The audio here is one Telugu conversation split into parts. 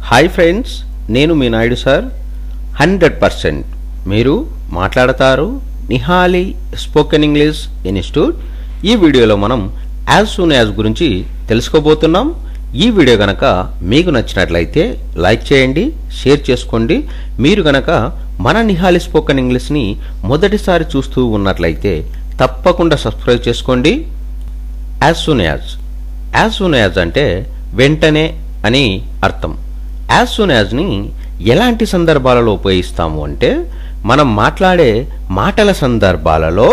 హాయ్ ఫ్రెండ్స్ నేను మీ నాయుడు సార్ హండ్రెడ్ పర్సెంట్ మీరు మాట్లాడతారు నిహాలి స్పోకెన్ ఇంగ్లీష్ ఇన్స్టిట్యూట్ ఈ వీడియోలో మనం యాజ్ సూన్ యాజ్ గురించి తెలుసుకోబోతున్నాం ఈ వీడియో గనక మీకు నచ్చినట్లయితే లైక్ చేయండి షేర్ చేసుకోండి మీరు గనక మన నిహాలి స్పోకెన్ ఇంగ్లీష్ని మొదటిసారి చూస్తూ ఉన్నట్లయితే తప్పకుండా సబ్స్క్రైబ్ చేసుకోండి as soon as as soon as అంటే వెంటనే అని అర్థం యాజ్ సూన్ యాజ్ని ఎలాంటి సందర్భాలలో ఉపయోగిస్తాము అంటే మనం మాట్లాడే మాటల సందర్భాలలో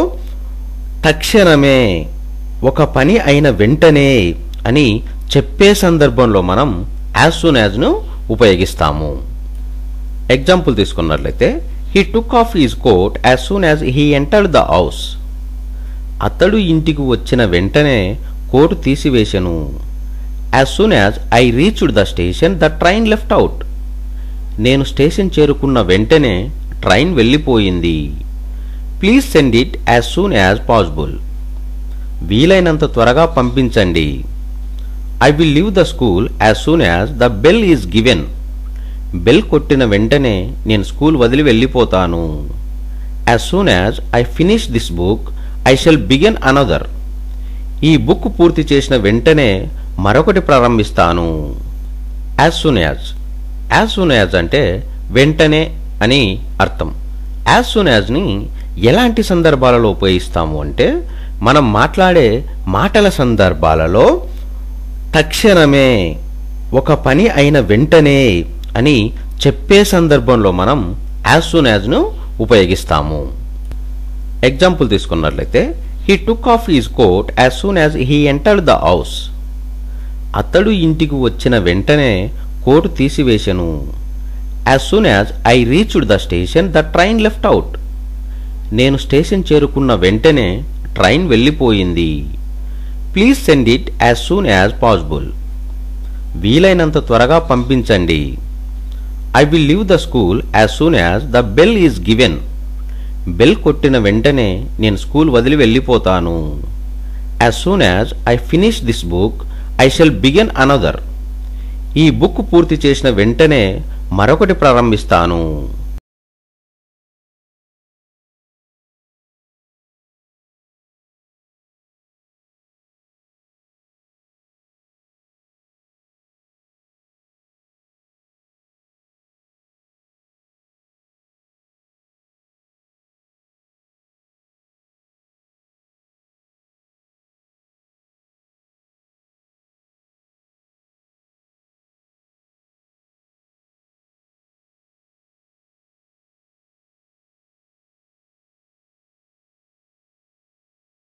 తక్షణమే ఒక పని అయిన వెంటనే అని చెప్పే సందర్భంలో మనం యాజ్ సూన్ యాజ్ను ఉపయోగిస్తాము ఎగ్జాంపుల్ తీసుకున్నట్లయితే he took off his coat as soon as he entered the house అతడు ఇంటికి వచ్చిన వెంటనే కోటు తీసివేశను as soon as I reached the station the train left out నేను స్టేషన్ చేరుకున్న వెంటనే ట్రైన్ వెళ్ళిపోయింది please send it as soon as possible వీలైనంత త్వరగా పంపించండి I will leave the school as soon as the bell is given bell కొట్టిన వెంటనే నేను స్కూల్ వదిలి వెళ్ళిపోతాను as soon as I finish this book I shall begin another ఈ బుక్ పూర్తి చేసిన వెంటనే మరొకటి ప్రారంభిస్తాను as soon as as soon as అంటే వెంటనే అని అర్థం యాజ్ సూన్ యాజ్ని ఎలాంటి సందర్భాలలో ఉపయోగిస్తాము అంటే మనం మాట్లాడే మాటల సందర్భాలలో తక్షణమే ఒక పని అయిన వెంటనే అని చెప్పే సందర్భంలో మనం యాజ్ సూన్ యాజ్ను ఉపయోగిస్తాము ఎగ్జాంపుల్ తీసుకున్నట్లయితే he took off his coat as soon as he entered the house అతడు ఇంటికి వచ్చిన వెంటనే కోటు తీసివేశను as soon as I reached the station the train left out నేను స్టేషన్ చేరుకున్న వెంటనే ట్రైన్ వెళ్ళిపోయింది please send it as soon as possible వీలైనంత త్వరగా పంపించండి I will leave the school as soon as the bell is given bell కొట్టిన వెంటనే నేను స్కూల్ వదిలి వెళ్ళిపోతాను as soon as I finish this book I shall begin another ఈ బుక్ పూర్తి చేసిన వెంటనే మరొకటి ప్రారంభిస్తాను